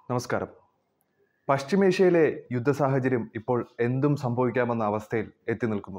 നമസ്കാരം പശ്ചിമേഷ്യയിലെ യുദ്ധ സാഹചര്യം ഇപ്പോൾ എന്തും സംഭവിക്കാമെന്ന അവസ്ഥയിൽ എത്തി നിൽക്കുന്നു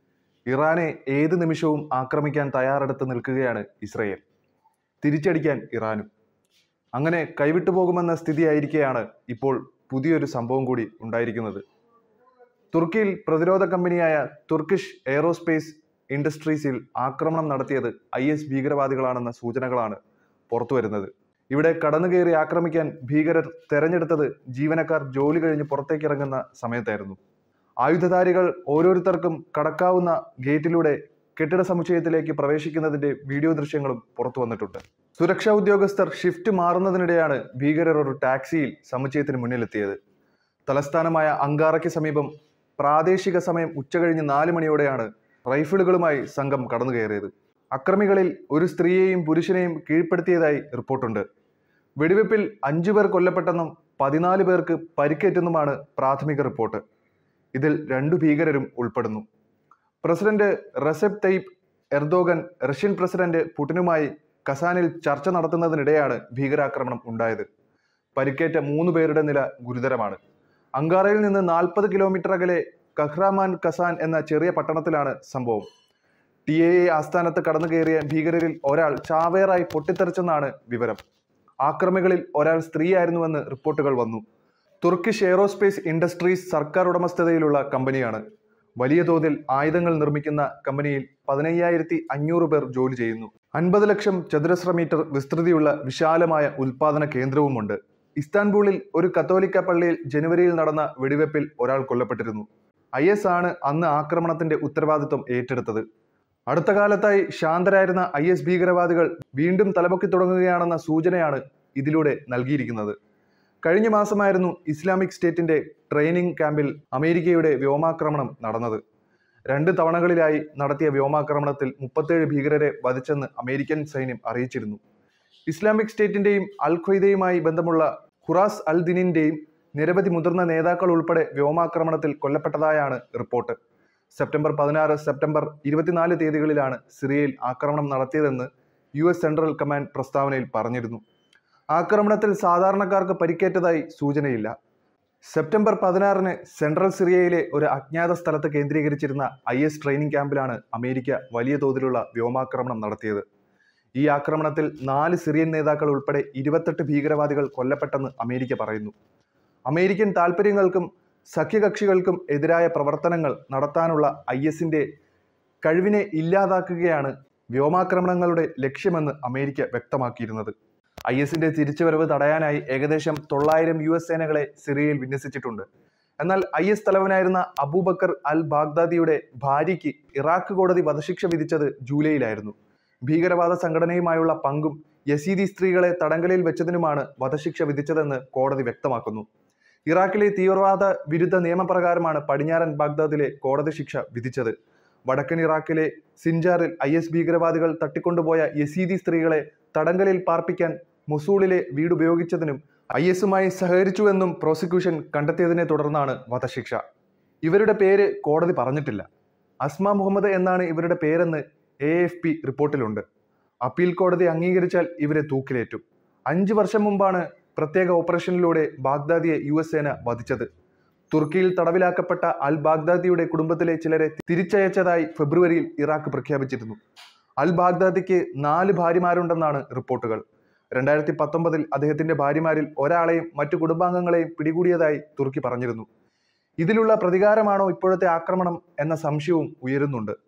ഇറാനെ ഏത് നിമിഷവും ആക്രമിക്കാൻ തയ്യാറെടുത്ത് നിൽക്കുകയാണ് ഇസ്രയേൽ തിരിച്ചടിക്കാൻ ഇറാനും അങ്ങനെ കൈവിട്ടു പോകുമെന്ന സ്ഥിതിയായിരിക്കെയാണ് ഇപ്പോൾ പുതിയൊരു സംഭവം കൂടി ഉണ്ടായിരിക്കുന്നത് തുർക്കിയിൽ പ്രതിരോധ കമ്പനിയായ തുർക്കിഷ് എയറോസ്പേസ് ഇൻഡസ്ട്രീസിൽ ആക്രമണം നടത്തിയത് ഐ എസ് ഭീകരവാദികളാണെന്ന സൂചനകളാണ് പുറത്തുവരുന്നത് ഇവിടെ കടന്നുകയറി ആക്രമിക്കാൻ ഭീകരർ തെരഞ്ഞെടുത്തത് ജീവനക്കാർ ജോലി കഴിഞ്ഞ് പുറത്തേക്ക് ഇറങ്ങുന്ന സമയത്തായിരുന്നു ആയുധധാരികൾ ഓരോരുത്തർക്കും കടക്കാവുന്ന ഗേറ്റിലൂടെ കെട്ടിട സമുച്ചയത്തിലേക്ക് പ്രവേശിക്കുന്നതിന്റെ വീഡിയോ ദൃശ്യങ്ങളും പുറത്തു വന്നിട്ടുണ്ട് സുരക്ഷാ ഉദ്യോഗസ്ഥർ ഷിഫ്റ്റ് മാറുന്നതിനിടെയാണ് ഭീകരർ ഒരു ടാക്സിയിൽ സമുച്ചയത്തിന് മുന്നിലെത്തിയത് തലസ്ഥാനമായ അങ്കാറയ്ക്ക് സമീപം പ്രാദേശിക സമയം ഉച്ചകഴിഞ്ഞ് നാല് മണിയോടെയാണ് റൈഫിളുകളുമായി സംഘം കടന്നു കയറിയത് അക്രമികളിൽ ഒരു സ്ത്രീയെയും പുരുഷനെയും കീഴ്പ്പെടുത്തിയതായി റിപ്പോർട്ടുണ്ട് വെടിവെപ്പിൽ അഞ്ചു പേർ കൊല്ലപ്പെട്ടെന്നും പതിനാല് പേർക്ക് പരിക്കേറ്റെന്നുമാണ് പ്രാഥമിക റിപ്പോർട്ട് ഇതിൽ രണ്ടു ഭീകരരും ഉൾപ്പെടുന്നു president Recep Tayyip Erdogan Russian president പുടിനുമായി കസാനിൽ ചർച്ച നടത്തുന്നതിനിടെയാണ് ഭീകരാക്രമണം ഉണ്ടായത് പരിക്കേറ്റ മൂന്ന് പേരുടെ നില ഗുരുതരമാണ് അങ്കാറയിൽ നിന്ന് നാൽപ്പത് കിലോമീറ്റർ അകലെ കഹ്റാമാൻ കസാൻ എന്ന ചെറിയ പട്ടണത്തിലാണ് സംഭവം ടി എ എ ആസ്ഥാനത്ത് കടന്നു കയറിയ ഭീകരരിൽ ഒരാൾ ചാവേറായി പൊട്ടിത്തെറിച്ചെന്നാണ് വിവരം ആക്രമികളിൽ ഒരാൾ സ്ത്രീയായിരുന്നുവെന്ന് റിപ്പോർട്ടുകൾ വന്നു തുർക്കിഷ് എയറോസ്പേസ് ഇൻഡസ്ട്രീസ് സർക്കാർ ഉടമസ്ഥതയിലുള്ള കമ്പനിയാണ് വലിയ തോതിൽ ആയുധങ്ങൾ നിർമ്മിക്കുന്ന കമ്പനിയിൽ പതിനയ്യായിരത്തി അഞ്ഞൂറ് പേർ ജോലി ചെയ്യുന്നു അൻപത് ലക്ഷം ചതുരശ്ര മീറ്റർ വിസ്തൃതിയുള്ള വിശാലമായ ഉൽപാദന കേന്ദ്രവുമുണ്ട് ഇസ്താൻബൂളിൽ ഒരു കത്തോലിക്ക പള്ളിയിൽ ജനുവരിയിൽ നടന്ന വെടിവെപ്പിൽ ഒരാൾ കൊല്ലപ്പെട്ടിരുന്നു ഐ എസ് ആണ് അന്ന് ആക്രമണത്തിന്റെ ഉത്തരവാദിത്വം ഏറ്റെടുത്തത് അടുത്ത കാലത്തായി ശാന്തരായിരുന്ന ഐ എസ് ഭീകരവാദികൾ വീണ്ടും തലപൊക്കി തുടങ്ങുകയാണെന്ന സൂചനയാണ് ഇതിലൂടെ നൽകിയിരിക്കുന്നത് കഴിഞ്ഞ മാസമായിരുന്നു ഇസ്ലാമിക് സ്റ്റേറ്റിന്റെ ട്രെയിനിങ് ക്യാമ്പിൽ അമേരിക്കയുടെ വ്യോമാക്രമണം നടന്നത് രണ്ട് തവണകളിലായി നടത്തിയ വ്യോമാക്രമണത്തിൽ മുപ്പത്തേഴ് ഭീകരരെ വധിച്ചെന്ന് അമേരിക്കൻ സൈന്യം അറിയിച്ചിരുന്നു ഇസ്ലാമിക് സ്റ്റേറ്റിന്റെയും അൽ ഖ്വയ്ദയുമായി ബന്ധമുള്ള ഖുറാസ് അൽ ദിനിന്റെയും നിരവധി മുതിർന്ന നേതാക്കൾ ഉൾപ്പെടെ വ്യോമാക്രമണത്തിൽ കൊല്ലപ്പെട്ടതായാണ് റിപ്പോർട്ട് സെപ്റ്റംബർ പതിനാറ് സെപ്റ്റംബർ ഇരുപത്തിനാല് തീയതികളിലാണ് സിറിയയിൽ ആക്രമണം നടത്തിയതെന്ന് യു എസ് സെൻട്രൽ കമാൻഡ് പ്രസ്താവനയിൽ പറഞ്ഞിരുന്നു ആക്രമണത്തിൽ സാധാരണക്കാർക്ക് പരിക്കേറ്റതായി സൂചനയില്ല സെപ്റ്റംബർ പതിനാറിന് സെൻട്രൽ സിറിയയിലെ ഒരു അജ്ഞാത സ്ഥലത്ത് കേന്ദ്രീകരിച്ചിരുന്ന ഐ എസ് ട്രെയിനിങ് ക്യാമ്പിലാണ് അമേരിക്ക വലിയ തോതിലുള്ള വ്യോമാക്രമണം നടത്തിയത് ഈ ആക്രമണത്തിൽ നാല് സിറിയൻ നേതാക്കൾ ഉൾപ്പെടെ ഇരുപത്തെട്ട് ഭീകരവാദികൾ കൊല്ലപ്പെട്ടെന്ന് അമേരിക്ക പറയുന്നു അമേരിക്കൻ താൽപ്പര്യങ്ങൾക്കും സഖ്യകക്ഷികൾക്കും എതിരായ പ്രവർത്തനങ്ങൾ നടത്താനുള്ള ഐ എസിന്റെ കഴിവിനെ ഇല്ലാതാക്കുകയാണ് വ്യോമാക്രമണങ്ങളുടെ ലക്ഷ്യമെന്ന് അമേരിക്ക വ്യക്തമാക്കിയിരുന്നത് ഐ എസിന്റെ തിരിച്ചുവരവ് തടയാനായി ഏകദേശം തൊള്ളായിരം യു എസ് സേനകളെ സിറിയയിൽ വിന്യസിച്ചിട്ടുണ്ട് എന്നാൽ ഐ എസ് തലവനായിരുന്ന അബൂബക്കർ അൽ ബാഗ്ദാദിയുടെ ഭാര്യയ്ക്ക് ഇറാഖ് കോടതി വധശിക്ഷ വിധിച്ചത് ജൂലൈയിലായിരുന്നു ഭീകരവാദ സംഘടനയുമായുള്ള പങ്കും യസീദി സ്ത്രീകളെ തടങ്കലിൽ വെച്ചതിനുമാണ് വധശിക്ഷ വിധിച്ചതെന്ന് കോടതി വ്യക്തമാക്കുന്നു ഇറാഖിലെ തീവ്രവാദ വിരുദ്ധ നിയമപ്രകാരമാണ് പടിഞ്ഞാറൻ ബാഗ്ദാദിലെ കോടതി ശിക്ഷ വിധിച്ചത് വടക്കൻ ഇറാഖിലെ സിൻജാറിൽ ഐ എസ് ഭീകരവാദികൾ തട്ടിക്കൊണ്ടുപോയ യസീദി സ്ത്രീകളെ തടങ്കലിൽ പാർപ്പിക്കാൻ മൊസൂളിലെ വീട് ഉപയോഗിച്ചതിനും ഐ എസുമായി സഹകരിച്ചുവെന്നും പ്രോസിക്യൂഷൻ കണ്ടെത്തിയതിനെ തുടർന്നാണ് വധശിക്ഷ ഇവരുടെ പേര് കോടതി പറഞ്ഞിട്ടില്ല അസ്മ മുഹമ്മദ് എന്നാണ് ഇവരുടെ പേരെന്ന് എ എഫ് പി റിപ്പോർട്ടിലുണ്ട് അപ്പീൽ കോടതി അംഗീകരിച്ചാൽ ഇവരെ തൂക്കിലേറ്റും അഞ്ചു വർഷം മുമ്പാണ് പ്രത്യേക ഓപ്പറേഷനിലൂടെ ബാഗ്ദാദിയെ യു എസ് സേന വധിച്ചത് തുർക്കിയിൽ തടവിലാക്കപ്പെട്ട അൽ ബാഗ്ദാദിയുടെ കുടുംബത്തിലെ ചിലരെ തിരിച്ചയച്ചതായി ഫെബ്രുവരിയിൽ ഇറാഖ് പ്രഖ്യാപിച്ചിരുന്നു അൽ ബാഗ്ദാദിക്ക് നാല് ഭാര്യമാരുണ്ടെന്നാണ് റിപ്പോർട്ടുകൾ രണ്ടായിരത്തി പത്തൊമ്പതിൽ അദ്ദേഹത്തിന്റെ ഭാര്യമാരിൽ ഒരാളെയും മറ്റു കുടുംബാംഗങ്ങളെയും പിടികൂടിയതായി തുർക്കി പറഞ്ഞിരുന്നു ഇതിലുള്ള പ്രതികാരമാണോ ഇപ്പോഴത്തെ ആക്രമണം എന്ന സംശയവും ഉയരുന്നുണ്ട്